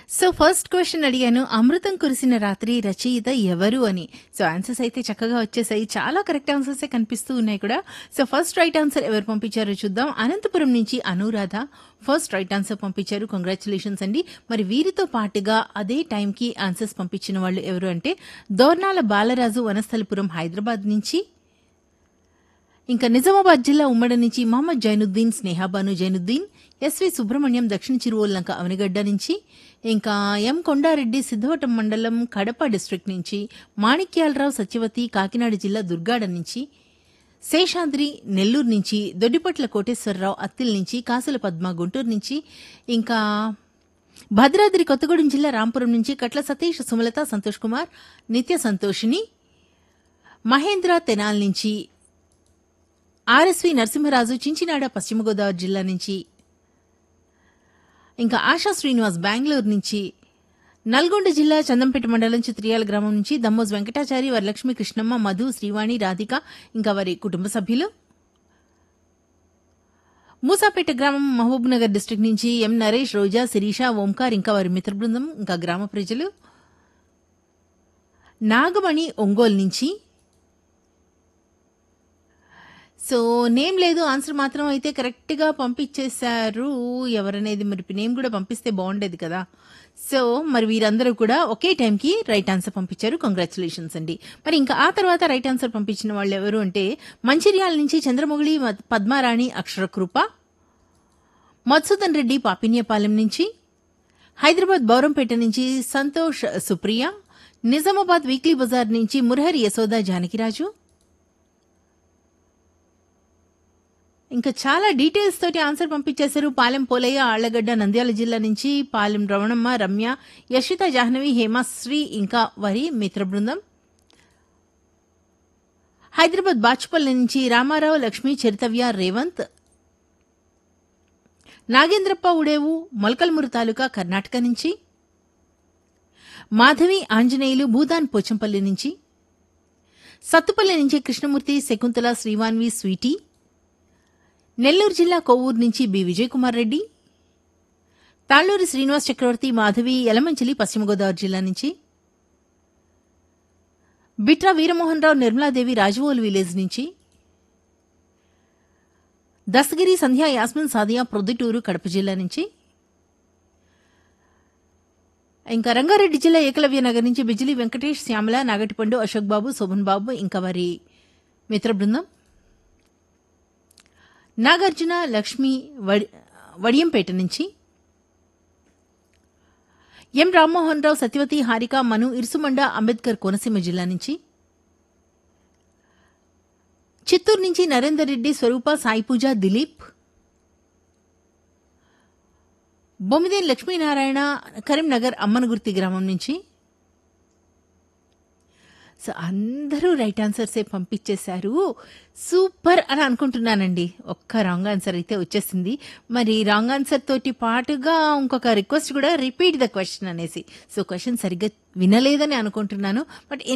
so first question అడిగాను అమృతం కురిసిన రాత్రి రచయిత ఎవరు అని సో ఆన్సర్స్ అయితే చక్కగా వచ్చేసాయి చాలా కరెక్ట్ ఆన్సర్స్ కనిపిస్తూ ఉన్నాయి కూడా సో ఫస్ట్ రైట్ ఆన్సర్ ఎవరు పంపించారో చూద్దాం అనంతపురం నుంచి అనురాధ ఫస్ట్ రైట్ ఆన్సర్ పంపించారు కంగ్రాచులేషన్స్ అండి మరి వీరితో పాటుగా అదే టైంకి ఆన్సర్స్ పంపించిన వాళ్ళు ఎవరు అంటే దోర్నాల బాలరాజు వనస్థలిపురం హైదరాబాద్ నుంచి ఇంకా నిజామాబాద్ జిల్లా ఉమ్మడి నుంచి మహమ్మద్ జైనుద్దీన్ స్నేహాబాను జైనుద్దీన్ ఎస్వి సుబ్రహ్మణ్యం దక్షిణ చిరువోల్లంక అవనిగడ్డ నుంచి ఇంకా ఎం కొండారెడ్డి సిద్ధవటం మండలం కడప డిస్ట్రిక్ట్ నుంచి మాణిక్యాలరావు సత్యవతి కాకినాడ జిల్లా దుర్గాడ నుంచి శేషాద్రి నెల్లూరు నుంచి దొడ్డిపట్ల కోటేశ్వరరావు అత్తిల్ నుంచి కాసుల పద్మ గుంటూరు నుంచి ఇంకా భద్రాద్రి కొత్తగూడెం జిల్లా రాంపురం నుంచి కట్ల సతీష్ సుమలత సంతోష్ కుమార్ నిత్య సంతోషిని మహేంద్ర తెనాల్ నుంచి ఆర్ఎస్వి నరసింహరాజు చించినాడ పశ్చిమ గోదావరి జిల్లా నుంచి ఇంకా ఆశా శ్రీనివాస్ బెంగళూరు నుంచి నల్గొండ జిల్లా చందంపేట మండలం చిత్రియాల గ్రామం నుంచి దమ్మోజ్ వెంకటాచారి వరలక్ష్మి కృష్ణమ్మ మధు శ్రీవాణి రాధిక ఇంకా వారి కుటుంబ సభ్యులు మూసాపేట గ్రామం మహబూబ్ నగర్ డిస్టిక్ నుంచి ఎం నరేష్ రోజా శిరీష ఓంకార్ ఇంకా వారి మిత్ర బృందం ఇంకా గ్రామ ప్రజలు నాగమణి ఒంగోలు నుంచి సో నేమ్ లేదు ఆన్సర్ మాత్రం అయితే కరెక్ట్గా పంపించేశారు ఎవరనేది మరి నేమ్ కూడా పంపిస్తే బాగుండేది కదా సో మరి వీరందరూ కూడా ఒకే టైంకి రైట్ ఆన్సర్ పంపించారు కంగ్రాచులేషన్స్ అండి మరి ఇంకా ఆ తర్వాత రైట్ ఆన్సర్ పంపించిన వాళ్ళు ఎవరు అంటే మంచిర్యాల నుంచి చంద్రమొగిలి మ- పద్మారాణి అక్షరకృప మధుసూదన్ రెడ్డి పాపిన్యపాలెం నుంచి హైదరాబాద్ బౌరంపేట నుంచి సంతోష్ సుప్రియ నిజామాబాద్ వీక్లీ బజార్ నుంచి మురహరి యశోద జానకిరాజు ఇంకా చాలా డీటెయిల్స్ తోటి ఆన్సర్ పంపించేశారు పాలెం పోలయ్య ఆళ్లగడ్డ నంద్యాల జిల్లా నుంచి పాలెం రవణమ్మ రమ్య యశిత జాహ్నవి హేమశ్రీ ఇంకా వారి మిత్ర బృందం హైదరాబాద్ బాచుపల్లి నుంచి రామారావు లక్ష్మి చరితవ్య రేవంత్ నాగేంద్రప్ప ఉడేవు మొలకల్మూరు తాలూకా కర్ణాటక నుంచి మాధవి ఆంజనేయులు భూదాన్ పోచంపల్లి నుంచి సత్తుపల్లి నుంచి కృష్ణమూర్తి శకుంతల శ్రీవాన్వి స్వీటీ నెల్లూరు జిల్లా కొవ్వూరు నుంచి బి విజయకుమార్ రెడ్డి తాళ్లూరి శ్రీనివాస్ చక్రవర్తి మాధవి యలమంచిలి పశ్చిమ గోదావరి జిల్లా నుంచి బిట్రా వీరమోహన్ రావు నిర్మలాదేవి రాజవోలు విలేజ్ నుంచి దస్తగిరి సంధ్యా యాస్మిన్ సాదియా ప్రొద్దుటూరు కడప జిల్లా నుంచి ఇంకా రంగారెడ్డి జిల్లా ఏకలవ్య నగర్ నుంచి బిజిలి వెంకటేష్ శ్యామల నాగటిపండు అశోక్ బాబు శోభన్ బాబు ఇంకా వారి మిత్ర బృందం నాగార్జున లక్ష్మి వడి- వడియంపేట నుంచి ఎం రామ్మోహన్ రావు సత్యవతి హారిక మను ఇరుసుమండ అంబేద్కర్ కోనసీమ జిల్లా నుంచి చిత్తూరు నుంచి నరేందర్ రెడ్డి స్వరూప సాయి పూజ దిలీప్ బొమ్మిదేని లక్ష్మీనారాయణ కరీంనగర్ అమ్మనగుర్తి గ్రామం నుంచి సో అందరూ రైట్ ఆన్సర్సే పంపించేశారు సూపర్ అని అనుకుంటున్నానండి ఒక్క రాంగ్ ఆన్సర్ అయితే వచ్చేసింది మరి రాంగ్ ఆన్సర్ తోటి పాటుగా ఇంకొక రిక్వెస్ట్ కూడా రిపీట్ ద క్వశ్చన్ అనేసి సో క్వశ్చన్ సరిగ్గా వినలేదని అనుకుంటున్నాను బట్